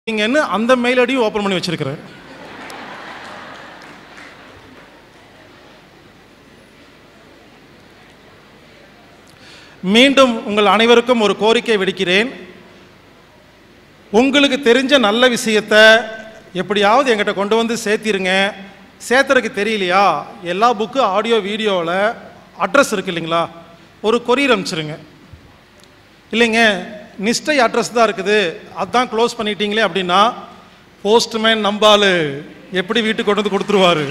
நீங்கன்னு அந்த மெயில் ஐடியும் ஓப்பன் பண்ணி வச்சிருக்கிறேன் மீண்டும் உங்கள் அனைவருக்கும் ஒரு கோரிக்கை விடுக்கிறேன் உங்களுக்கு தெரிஞ்ச நல்ல விஷயத்த எப்படியாவது என்கிட்ட கொண்டு வந்து சேர்த்திருங்க சேர்த்துறதுக்கு தெரியலையா எல்லா புக்கு ஆடியோ வீடியோவில் அட்ரஸ் இருக்கு இல்லைங்களா ஒரு கொரியர் அனுப்பிச்சிருங்க இல்லைங்க நிஷ்டை அட்ரஸ் தான் இருக்குது அதான் க்ளோஸ் பண்ணிட்டீங்களே அப்படின்னா போஸ்ட்மேன் நம்பாலு எப்படி வீட்டுக்கு கொண்டு வந்து கொடுத்துருவாரு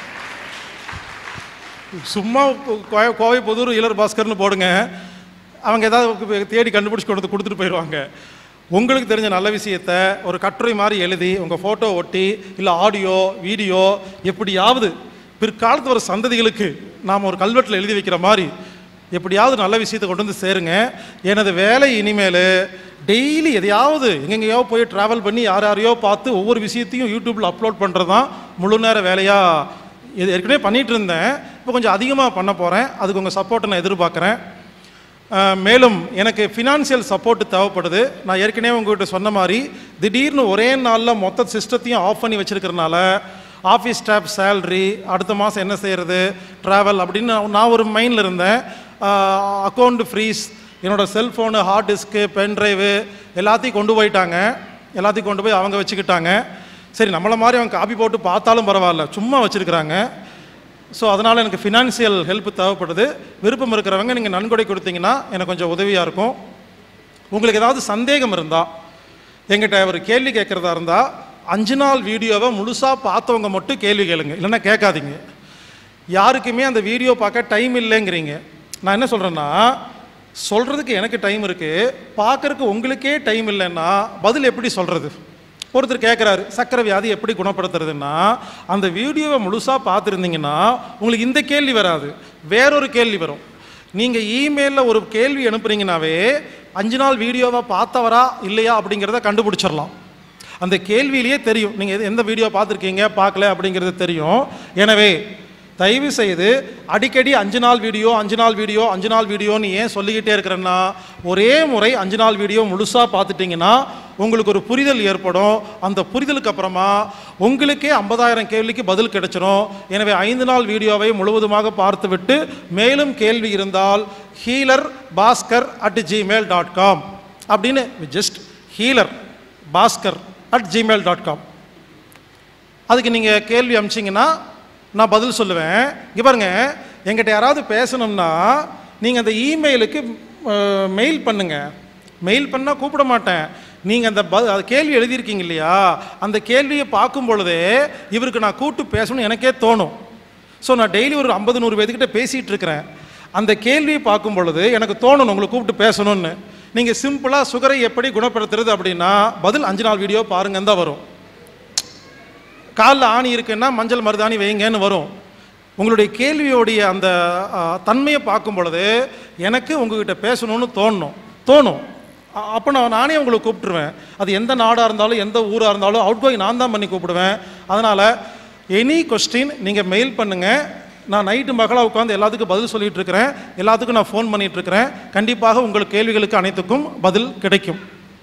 சும்மா கோ- கோவை புதூர் இளர் பாஸ்கர்னு போடுங்க அவங்க ஏதாவது தேடி கண்டுபிடிச்சி கொண்டு வந்து கொடுத்துட்டு போயிடுவாங்க உங்களுக்கு தெரிஞ்ச நல்ல விஷயத்த ஒரு கட்டுரை மாதிரி எழுதி உங்கள் ஃபோட்டோ ஒட்டி இல்லை ஆடியோ வீடியோ எப்படியாவது பிற்காலத்து ஒரு சந்ததிகளுக்கு நாம் ஒரு கல்வெட்டில் எழுதி வைக்கிற மாதிரி எப்படியாவது நல்ல விஷயத்தை கொண்டு வந்து சேருங்க எனது வேலை இனிமேல் டெய்லி எதையாவது எங்கெங்கேயோ போய் ட்ராவல் பண்ணி யார் யாரையோ பார்த்து ஒவ்வொரு விஷயத்தையும் யூடியூப்பில் அப்லோட் பண்ணுறது தான் முழு நேர வேலையாக இது ஏற்கனவே பண்ணிட்டு இருந்தேன் இப்போ கொஞ்சம் அதிகமாக பண்ண போகிறேன் அதுக்கு உங்கள் சப்போர்ட்டை நான் எதிர்பார்க்குறேன் அஹ், மேலும் எனக்கு ஃபினான்சியல் சப்போர்ட் தேவைப்படுது நான் ஏற்கனவே உங்ககிட்ட சொன்ன மாதிரி திடீர்னு ஒரே நாளில் மொத்த சிஸ்டத்தையும் ஆஃப் பண்ணி வச்சிருக்கிறனால ஆஃபீஸ் ஸ்டாஃப் சேல்ரி அடுத்த மாதம் என்ன செய்கிறது ட்ராவல் அப்படின்னு நான் நான் ஒரு மைண்டில் இருந்தேன் அக்கௌண்ட் ஃப்ரீஸ் என்னோட cellphone hard disk pen drive எல்லாத்தையும் கொண்டு போயிட்டாங்க எல்லாத்தையும் கொண்டு போய் அவங்க வச்சுக்கிட்டாங்க சரி நம்மளை மாதிரி அவங்க காப்பி போட்டு பார்த்தாலும் பரவாயில்ல சும்மா வச்சுருக்கிறாங்க ஸோ அதனால் எனக்கு ஃபினான்சியல் ஹெல்ப் தேவைப்படுது விருப்பம் இருக்கிறவங்க நீங்கள் நன்கொடை கொடுத்தீங்கன்னா எனக்கு கொஞ்சம் உதவியாக இருக்கும் உங்களுக்கு ஏதாவது சந்தேகம் இருந்தால் எங்கிட்ட ஒரு கேள்வி கேட்குறதா இருந்தால் அஞ்சு நாள் வீடியோவை முழுசாக பார்த்தவங்க மட்டும் கேள்வி கேளுங்க இல்லைன்னா கேட்காதீங்க யாருக்குமே அந்த வீடியோ பார்க்க டைம் இல்லைங்கிறீங்க நான் என்ன சொல்கிறேன்னா சொல்கிறதுக்கு எனக்கு டைம் இருக்குது பார்க்கறதுக்கு உங்களுக்கே டைம் இல்லைன்னா பதில் எப்படி சொல்கிறது ஒருத்தர் கேட்குறாரு சக்கரை வியாதி எப்படி குணப்படுத்துறதுன்னா அந்த வீடியோவை முழுசாக பார்த்துருந்தீங்கன்னா உங்களுக்கு இந்த கேள்வி வராது வேறொரு கேள்வி வரும் நீங்கள் இமெயிலில் ஒரு கேள்வி அனுப்புறீங்கனாவே அஞ்சு நாள் வீடியோவை பார்த்தவரா இல்லையா அப்படிங்கிறத கண்டுபிடிச்சிடலாம் அந்த கேள்வியிலேயே தெரியும் நீங்கள் எந்த வீடியோ பார்த்துருக்கீங்க பார்க்கல அப்படிங்கிறது தெரியும் எனவே தயவு செய்து அடிக்கடி அஞ்சு நாள் வீடியோ அஞ்சு நாள் வீடியோ அஞ்சு நாள் வீடியோன்னு ஏன் சொல்லிக்கிட்டே இருக்கிறேன்னா ஒரே முறை அஞ்சு நாள் வீடியோ முழுசாக பார்த்துட்டிங்கன்னா உங்களுக்கு ஒரு புரிதல் ஏற்படும் அந்த புரிதலுக்கு அப்புறமா உங்களுக்கே ஐம்பதாயிரம் கேள்விக்கு பதில் கிடைச்சிரும் எனவே ஐந்து நாள் வீடியோவை முழுவதுமாக பார்த்துவிட்டு மேலும் கேள்வி இருந்தால் healer Bhaskar at Gmail dot com அப்படின்னு just healer Bhaskar at Gmail dot com அதுக்கு நீங்கள் கேள்வி அமிச்சிங்கன்னா நான் பதில் சொல்லுவேன் இங்கே பாருங்க எங்கிட்ட யாராவது பேசணும்னா நீங்கள் அந்த இமெயிலுக்கு மெயில் பண்ணுங்க மெயில் பண்ணால் கூப்பிட மாட்டேன் நீங்கள் அந்த ப அது கேள்வி எழுதியிருக்கீங்க இல்லையா அந்த கேள்வியை பார்க்கும் பொழுதே இவருக்கு நான் கூப்பிட்டு பேசணும்னு எனக்கே தோணும் ஸோ நான் டெய்லி ஒரு ஐம்பது நூறு பேர்த்துக்கிட்ட பேசிகிட்டு இருக்கிறேன் அந்த கேள்வியை பார்க்கும் பொழுது எனக்கு தோணணும் உங்களை கூப்பிட்டு பேசணும்னு நீங்கள் சிம்பிளாக சுகரை எப்படி குணப்படுத்துறது அப்படின்னா பதில் அஞ்சு நாள் வீடியோ பாருங்கன்னு தான் வரும் காலில் ஆணி இருக்குன்னா மஞ்சள் மருதாணி வைங்கன்னு வரும் உங்களுடைய கேள்வியோடைய அந்த ஆ, தன்மையை பார்க்கும் பொழுது எனக்கு உங்ககிட்ட பேசணும்னு தோணணும் தோணும் அ- அப்போ நான் நானே உங்களை கூப்பிட்டுருவேன் அது எந்த நாடாக இருந்தாலும் எந்த ஊராக இருந்தாலும் அவுட் கோயிங் நான் தான் பண்ணி கூப்பிடுவேன் அதனால் எனி கொஸ்டின் நீங்கள் மெயில் பண்ணுங்கள் நான் நைட்டு மகளாக உட்காந்து எல்லாத்துக்கும் பதில் சொல்லிட்டு இருக்கிறேன் எல்லாத்துக்கும் நான் ஃபோன் பண்ணிட்டு இருக்கிறேன் கண்டிப்பாக உங்கள் கேள்விகளுக்கு அனைத்துக்கும் பதில் கிடைக்கும்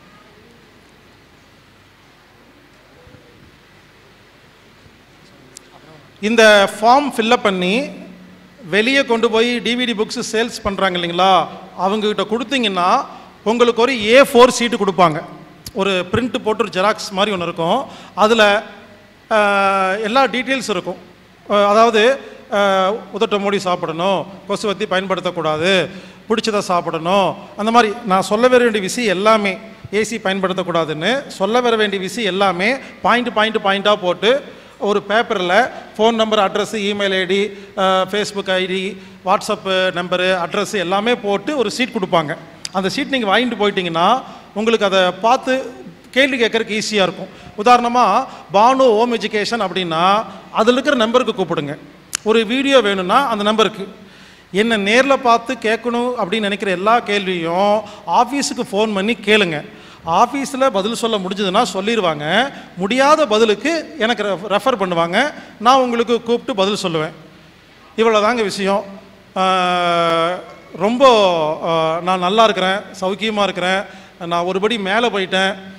இந்த ஃபார்ம் ஃபில்லப் பண்ணி வெளியே கொண்டு போய் டிவிடி புக்ஸ் சேல்ஸ் பண்ணுறாங்க இல்லைங்களா அவங்கக்கிட்ட கொடுத்தீங்கன்னா உங்களுக்கு ஒரு ஏ ஃபோர் சீட்டு கொடுப்பாங்க ஒரு பிரிண்ட் போட்டு ஒரு ஜெராக்ஸ் மாதிரி ஒன்று இருக்கும் அதில் எல்லா டீட்டெயில்ஸ் இருக்கும் அஹ், அதாவது அஹ், உதட்ட மூடி சாப்பிடணும் கொசுவத்தி பயன்படுத்தக்கூடாது பிடிச்சதை சாப்பிடணும் அந்த மாதிரி நான் சொல்ல வர வேண்டிய விஷயம் எல்லாமே ஏசி பயன்படுத்தக்கூடாதுன்னு சொல்ல வர வேண்டிய விஷயம் எல்லாமே பாயிண்ட் பாயிண்ட் பாயிண்ட்டாக போட்டு ஒரு பேப்பரில் phone number address email ID Facebook ID WhatsApp number address எல்லாமே போட்டு ஒரு சீட் கொடுப்பாங்க அந்த சீட் நீங்கள் வாங்கிட்டு போயிட்டீங்கன்னா உங்களுக்கு அதை பார்த்து கேள்வி கேட்கறதுக்கு ஈஸியாக இருக்கும் உதாரணமாக பானு ஹோம் எஜுகேஷன் அப்படின்னா அதில் இருக்கிற நம்பருக்கு கூப்பிடுங்க ஒரு வீடியோ வேணும்னா அந்த நம்பருக்கு என்ன நேரில் பார்த்து கேட்கணும் அப்படின்னு நினைக்கிற எல்லா கேள்வியும் ஆஃபீஸுக்கு ஃபோன் பண்ணி கேளுங்க ஆஃபீஸில் பதில் சொல்ல முடிஞ்சதுன்னா சொல்லிடுவாங்க முடியாத பதிலுக்கு எனக்கு ரெஃபர் பண்ணுவாங்க நான் உங்களுக்கு கூப்பிட்டு பதில் சொல்லுவேன் இவ்வளோ தாங்க விஷயம் ஆஹ், ரொம்ப ஆஹ், நான் நல்லா இருக்கிறேன் சௌக்கியமாக இருக்கிறேன் நான் ஒருபடி மேலே போயிட்டேன்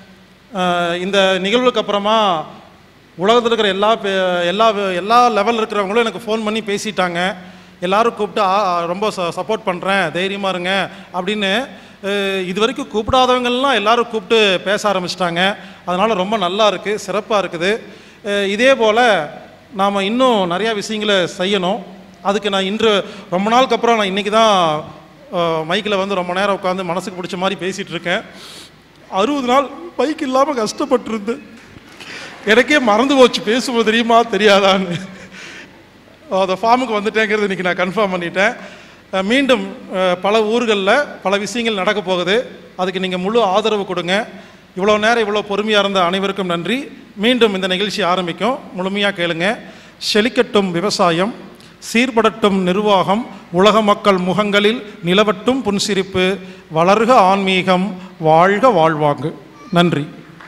அஹ் இந்த நிகழ்வுக்கு அப்புறமா உலகத்தில் இருக்கிற எல்லா பே- எல்லா எல்லா லெவலில் இருக்கிறவங்களும் எனக்கு ஃபோன் பண்ணி பேசிட்டாங்க எல்லாரும் கூப்பிட்டு "ஆ, ரொம்ப சப்போர்ட் பண்ணுறேன் தைரியமாக இருங்க அப்படின்னு அஹ் இது வரைக்கும் கூப்பிடாதவங்கெல்லாம் எல்லாரும் கூப்பிட்டு பேச ஆரம்பிச்சிட்டாங்க அதனால் ரொம்ப நல்லா இருக்குது சிறப்பாக இருக்குது அஹ் இதே போல் நாம் இன்னும் நிறையா விஷயங்களை செய்யணும் அதுக்கு நான் இன்று ரொம்ப நாளுக்கு அப்புறம் நான் இன்றைக்கி தான் மைக்கில் வந்து ரொம்ப நேரம் உட்காந்து மனசுக்கு பிடிச்ச மாதிரி பேசிகிட்டு இருக்கேன் அறுபது நாள் பைக் இல்லாமல் கஷ்டப்பட்டிருந்தேன் எனக்கே மறந்து போச்சு பேசும்போது தெரியுமா தெரியாதான்னு அந்த ஃபார்முக்கு வந்துட்டேங்கிறது இன்றைக்கி நான் கன்ஃபார்ம் பண்ணிட்டேன் அஹ் மீண்டும் அஹ், பல ஊர்களில் பல விஷயங்கள் நடக்க போகுது அதுக்கு நீங்கள் முழு ஆதரவு கொடுங்க இவ்வளோ நேரம் இவ்வளோ பொறுமையாக இருந்த அனைவருக்கும் நன்றி மீண்டும் இந்த நிகழ்ச்சி ஆரம்பிக்கும் முழுமையாக கேளுங்க செழிக்கட்டும் விவசாயம் சீர்படட்டும் நிர்வாகம் உலக மக்கள் முகங்களில் நிலவட்டும் புன்சிரிப்பு வளர்க ஆன்மீகம் வாழ்க வாழ்வாங்கு நன்றி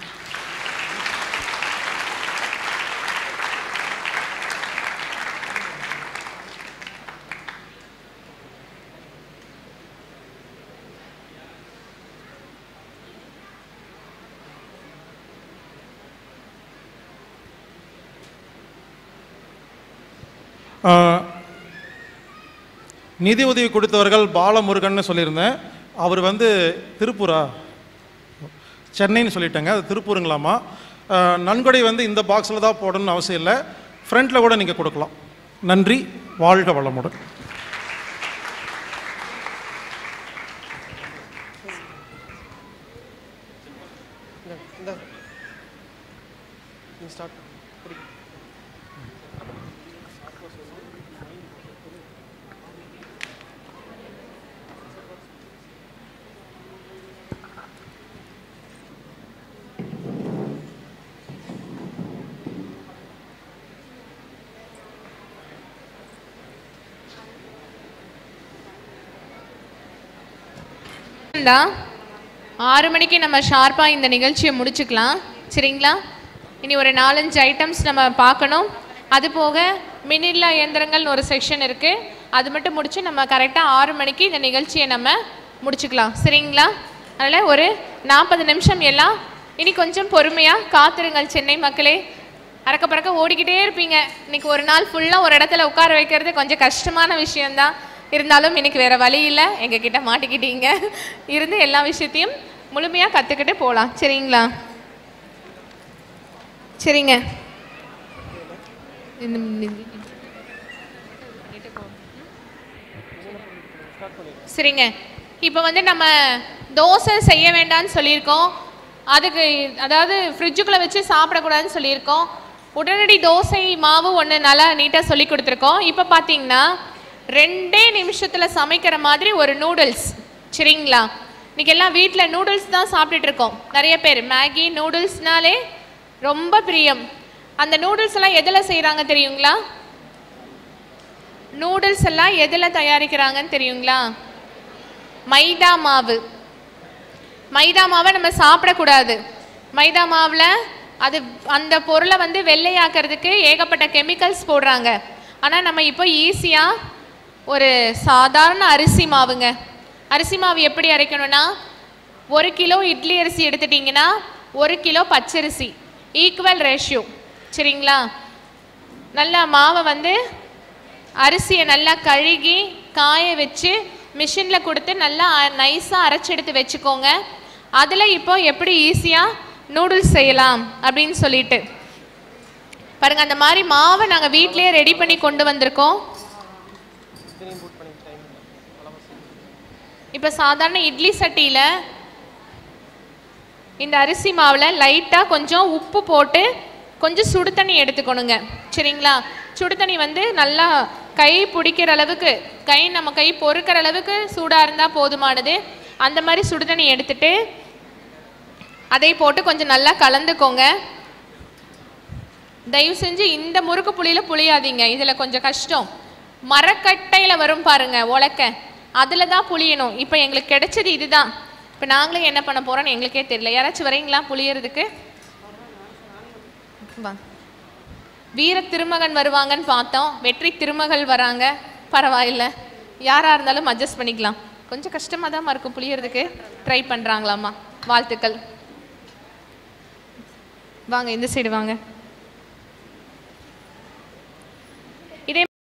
ஆஹ், நிதி உதவி கொடுத்தவர்கள் பாலமுருகன்னு சொல்லியிருந்தேன் அவர் வந்து திருப்பூரா சென்னைன்னு சொல்லிட்டேங்க அது திருப்பூருங்களாமா ஆஹ், நன்கொடை வந்து இந்த பாக்ஸில் தான் போடணும்னு அவசியம் இல்லை ஃப்ரண்ட்டில் கூட நீங்கள் கொடுக்கலாம் நன்றி வாழ்க வளமுடன் தான் ஆறு மணிக்கு நம்ம ஷார்ப்பாக இந்த நிகழ்ச்சியை முடிச்சுக்கலாம் சரிங்களா இனி ஒரு நாலஞ்சு ஐட்டம்ஸ் நம்ம பார்க்கணும் அது போக மின்னில்லா இயந்திரங்கள்னு ஒரு செக்ஷன் இருக்குது அது மட்டும் முடிச்சு நம்ம கரெக்டாக ஆறு மணிக்கு இந்த நிகழ்ச்சியை நம்ம முடிச்சுக்கலாம் சரிங்களா அதனால் ஒரு நாற்பது நிமிஷம் எல்லாம் இனி கொஞ்சம் பொறுமையாக காத்திருங்கள் சென்னை மக்களே அறக்க பறக்க ஓடிக்கிட்டே இருப்பீங்க இன்னைக்கு ஒரு நாள் ஃபுல்லாக ஒரு இடத்துல உட்கார வைக்கிறது கொஞ்சம் கஷ்டமான விஷயம்தான் இருந்தாலும் இன்னைக்கு வேற வழி இல்லை எங்ககிட்ட மாட்டிக்கிட்டீங்க இருந்து எல்லா விஷயத்தையும் முழுமையாக கற்றுக்கிட்டு போகலாம் சரிங்களா சரிங்க இந்த- சரிங்க இப்போ வந்து நம்ம தோசை செய்ய வேண்டாம்னு சொல்லியிருக்கோம் அதுக்கு அதாவது ஃப்ரிட்ஜுக்குள்ளே வச்சு சாப்பிடக்கூடாதுன்னு சொல்லியிருக்கோம் உடனடி தோசை மாவு ஒன்று நல்லா நீட்டாக சொல்லி கொடுத்துருக்கோம் இப்போ பார்த்தீங்கன்னா ரெண்டே நிமிஷத்தில் சமைக்கிற மாதிரி ஒரு நூடுல்ஸ் சரிங்களா இன்னைக்கு எல்லாம் வீட்டில் நூடுல்ஸ் தான் சாப்பிட்டுட்டு இருக்கோம் நிறைய பேர் மேகி நூடுல்ஸ்னாலே ரொம்ப பிரியம் அந்த நூடுல்ஸ் எல்லாம் எதில் செய்கிறாங்க தெரியுங்களா நூடுல்ஸ் எல்லாம் எதில் தயாரிக்கிறாங்கன்னு தெரியுங்களா மைதா மாவு மைதா மாவை நம்ம சாப்பிடக்கூடாது மைதா மாவில் அது அந்த பொருளை வந்து வெள்ளையாக்கிறதுக்கு ஏகப்பட்ட கெமிக்கல்ஸ் போடுறாங்க ஆனால் நம்ம இப்போ ஈஸியாக ஒரு சாதாரண அரிசி மாவுங்க அரிசி மாவு எப்படி அரைக்கணும்னா ஒரு கிலோ இட்லி அரிசி எடுத்துட்டிங்கன்னா ஒரு கிலோ பச்சரிசி ஈக்குவல் ரேஷியோ சரிங்களா நல்லா மாவை வந்து அரிசியை நல்லா கழுகி காய வச்சு மிஷினில் கொடுத்து நல்லா நைஸாக அரைச்சி எடுத்து வச்சுக்கோங்க அதில் இப்போ எப்படி ஈஸியாக நூடுல்ஸ் செய்யலாம் அப்படின்னு சொல்லிட்டு பாருங்க அந்த மாதிரி மாவை நாங்கள் வீட்டிலேயே ரெடி பண்ணி கொண்டு வந்திருக்கோம் இப்போ சாதாரண இட்லி சட்டியில் இந்த அரிசி மாவில் லைட்டாக கொஞ்சம் உப்பு போட்டு கொஞ்சம் சுடு தண்ணி எடுத்துக்கணுங்க சரிங்களா சுடு தண்ணி வந்து நல்லா கை பிடிக்கிற அளவுக்கு கை நம்ம கை பொறுக்கிற அளவுக்கு சூடாக இருந்தால் போதுமானது அந்த மாதிரி சுடு தண்ணி எடுத்துட்டு அதை போட்டு கொஞ்சம் நல்லா கலந்துக்கோங்க தயவு செஞ்சு இந்த முறுக்கு புளியில் புளியாதீங்க இதில் கொஞ்சம் கஷ்டம் மரக்கட்டையில் வரும் பாருங்க உலக்க அதில் தான் புளியணும் இப்போ எங்களுக்கு கிடைச்சது இதுதான் இப்போ நாங்களும் என்ன பண்ண போகிறோம்னு எங்களுக்கே தெரியல யாராச்சும் வரீங்களா புளியறதுக்கு வா வீர திருமகன் வருவாங்கன்னு பார்த்தோம் வெற்றி திருமகள் வராங்க பரவாயில்ல யாராக இருந்தாலும் அட்ஜஸ்ட் பண்ணிக்கலாம் கொஞ்சம் கஷ்டமாக தான் இருக்கும் புளியறதுக்கு ட்ரை பண்ணுறாங்களாம்மா வாழ்த்துக்கள் வாங்க இந்த சைடு வாங்க